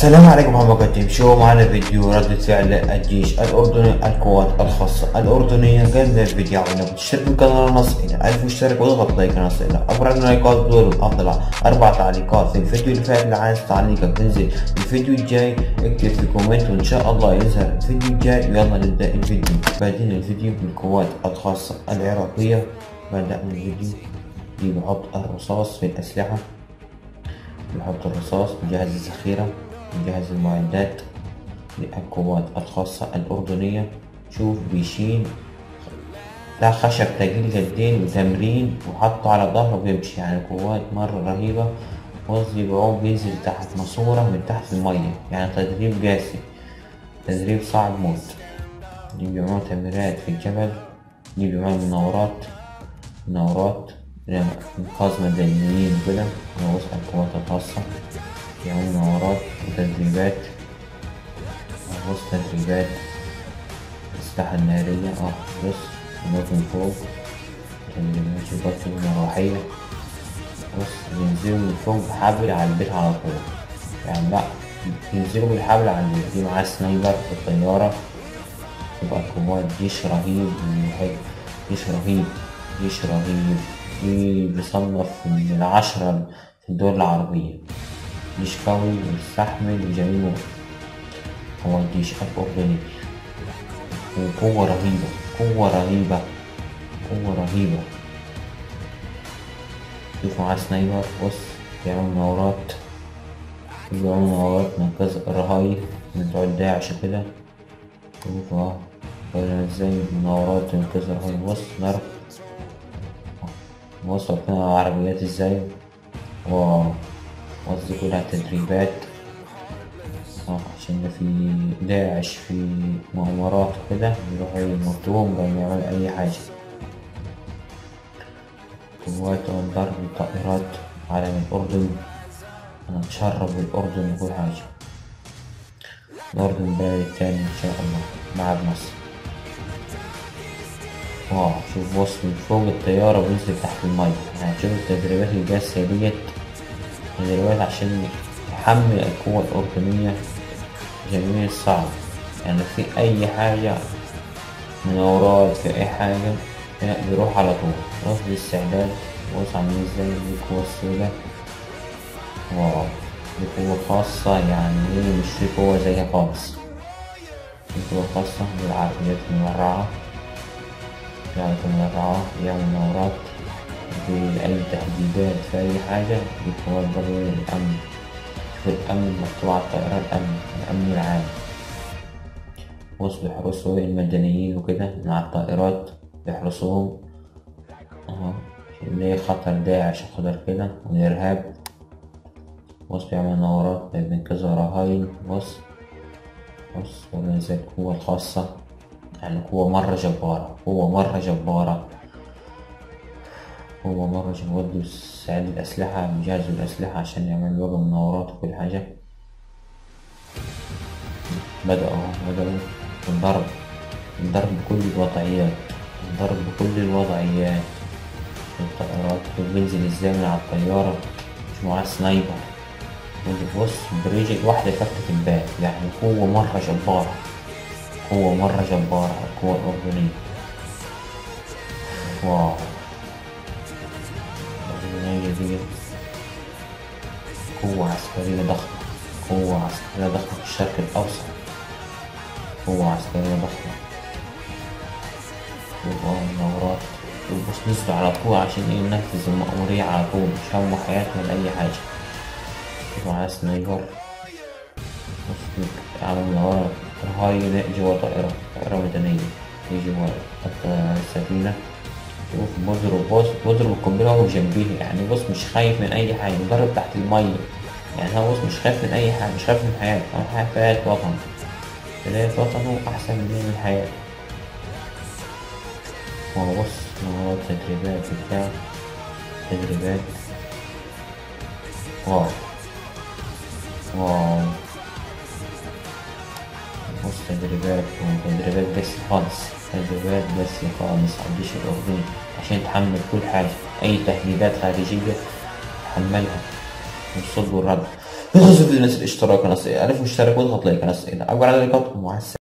السلام عليكم ورحمة الله وبركاته شو معنا فيديو ردة فعل الجيش الأردني القوات الخاصة الأردنية قبل الفيديو عنا تشترك بالقناة نص إلى ألف مشترك وضغط لايك نص إلى أكبر اللايكات دول أفضل أربع تعليقات في الفيديو اللي فات اللي عايز تعليقك تنزل الفيديو الجاي اكتب في كومنت وإن شاء الله يظهر الفيديو الجاي ويلا نبدأ الفيديو بادئين الفيديو بالقوات الخاصة العراقية بدأنا الفيديو دي بحط الرصاص في الأسلحة نحط الرصاص نجهز الذخيرة نجهز المعدات للقوات الخاصة الأردنية شوف بيشيل ده خشب تجيل جدين وتمرين وحطه على ظهره وبيمشي يعني قوات مرة رهيبة قصدي بعوم بينزل تحت ماسورة من تحت المية يعني تدريب قاسي تدريب صعب موت دي بيعملوا تمرينات في الجبل دي بيعملوا مناورات مناورات إنقاذ مدنيين وكده ووسط القوات الخاصة يعملوا مناورات وتدريبات بص تدريبات الأسلحة النارية اه بص نوت من فوق تدريبات شباك المروحية بص بينزلوا من فوق بحبل على البيت على طول يعني لأ بينزلوا بالحبل على البيت دي معاه سنايبر في الطيارة يبقى قوات جيش رهيب جيش رهيب جيش رهيب دي بيصنف من العشرة في الدول العربية جيش قوي ويستحمل وجميل موت هو الجيش الأردني وقوة رهيبة قوة رهيبة قوة رهيبة شوف معاه سنايبر بص بيعمل مناورات بيعمل مناورات منقذ الرهاين من بتوع داعش وكده شوف اه ازاي مناورات منقذ الرهاين بص ضرب وصل فيها عربيات ازاي واو قصدي كلها تدريبات اه عشان في داعش في مؤامرات وكده يروحوا يموتوهم قبل ما يعملوا أي حاجة قوات ضرب طائرات علم الأردن أنا متشرف بالأردن وكل حاجة الأردن البلد التاني إن شاء الله مع مصر واو شوف بص من فوق الطيارة بينزل تحت المية يعني شوف التدريبات الجاسية ديت تدريبات عشان يحمل القوة الأردنية جميع الصعب يعني في أي حاجة مناورات في أي حاجة بيروح على طول بص الاستعداد بص عاملين ازاي دي القوة السوداء واو دي قوة خاصة يعني ايه مش في قوة زيها خالص دي قوة خاصة بالعربيات المدرعة العربيات المدرعة بيعمل مناورات بأي تهديدات في أي حاجة دي قوات برضه الأمن في الأمن مكتوب على الطائرة الأمن الأمن العام بص بيحرسوا المدنيين وكده مع الطائرات بيحرسوهم اهو اللي هي خطر داعش خطر كده والإرهاب بص بيعمل مناورات بينقذوا رهاين بص بص ولا زي القوة الخاصة يعني قوة مرة جبارة قوة مرة جبارة هو مرة جواد استعد الأسلحة بيجهزوا الأسلحة عشان يعملوا بقى مناورات وكل حاجة بدأوا بدأوا الضرب الضرب بكل الوضعيات الضرب بكل الوضعيات الطائرات بينزل ازاي من على الطيارة مش معاه سنايبر بص برجل واحدة فتت الباب يعني قوة مرة جبارة قوة مرة جبارة القوة الأردنية واو دي قوة عسكرية ضخمة قوة عسكرية ضخمة في الشرق الأوسط قوة عسكرية ضخمة مناورات بص نزلوا على طول عشان ايه ننفذ المأمورية على طول مش همه حياتنا لأي حاجة معاه سنايبر بص عمل مناورة هاي جوا طائرة طائرة مدنية يجي جوا السفينة شوف بضرب بص بضرب القنبلة وهو جنبيه يعني بص مش خايف من أي حاجة ضرب تحت المية يعني هو بص مش خايف من أي حاجة مش خايف من حياته هو خايف حياة وطن حياة وطنه أحسن من من الحياة هو بص هو تدريبات بتاع تدريبات واو واو بص تدريبات وتدريبات بس خالص تدريبات بس خالص على الجيش الأردني عشان تحمل كل حاجة أي تهديدات خارجية تحملها والصد والرد في خصوص الفيديو نسيت الاشتراك قناة الألف واشترك واضغط لايك قناة أكبر على اللايكات ومع السلامة